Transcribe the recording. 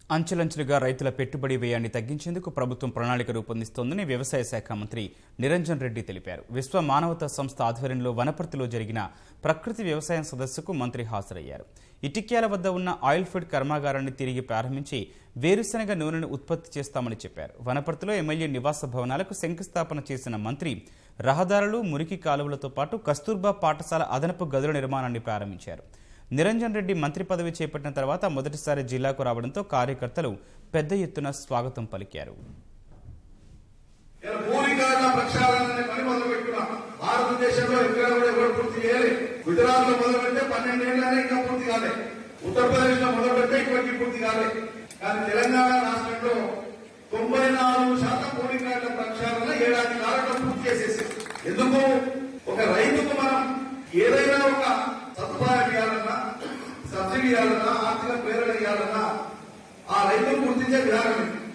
అంచెలంచెలుగా రైతుల పెట్టుబడి వ్యయాన్ని తగ్గించేందుకు ప్రభుత్వం ప్రణాళిక రూపొందిస్తోందని వ్యవసాయ శాఖ మంత్రి నిరంజన్ రెడ్డి తెలిపారు విశ్వ మానవతా సంస్థ ఆధ్వర్యంలో వనపర్తిలో జరిగిన ప్రకృతి వ్యవసాయం సదస్సుకు మంత్రి హాజరయ్యారు ఇటిక్యాల వద్ద ఉన్న ఆయిల్ ఫీడ్ కర్మాగారాన్ని తిరిగి ప్రారంభించి వేరుశనగ నూనెను ఉత్పత్తి చేస్తామని చెప్పారు వనపర్తిలో ఎమ్మెల్యే నివాస భవనాలకు శంకుస్థాపన చేసిన మంత్రి రహదారులు మురికి కాలువలతో పాటు కస్తూర్బా పాఠశాల అదనపు గదుల నిర్మాణాన్ని ప్రారంభించారు నిరంజన్ రెడ్డి మంత్రి పదవి చేపట్టిన తర్వాత మొదటిసారి జిల్లాకు రావడంతో కార్యకర్తలు పెద్ద ఎత్తున స్వాగతం పలికారు ఇలా భూరికారణ ప్రక్షాళన పని మొదలు పెట్టుకున్నాం భారతదేశంలో ఎక్కడ కూడా ఎవరు పూర్తి చేయాలి గుజరాత్ లో మొదలు పెడితే పన్నెండేళ్లనే ఇంకా పూర్తి కాలే ఉత్తరప్రదేశ్ లో మొదలు పెడితే ఇప్పటికీ పూర్తి కాలే కానీ తెలంగాణ రాష్ట్రంలో తొంభై నాలుగు శాతం భూరికారణ ప్రక్షాళన ఏడాది కాలంలో పూర్తి చేసేసి ఎందుకు ఒక రైతుకు మనం ఏదైనా ఒక సదుపాయం ఇవ్వాలన్నా సబ్సిడీ ఇవ్వాలన్నా ఆర్థిక ప్రేరణ ఇవ్వాలన్నా ఆ రైతును గుర్తించే విధానం ఇది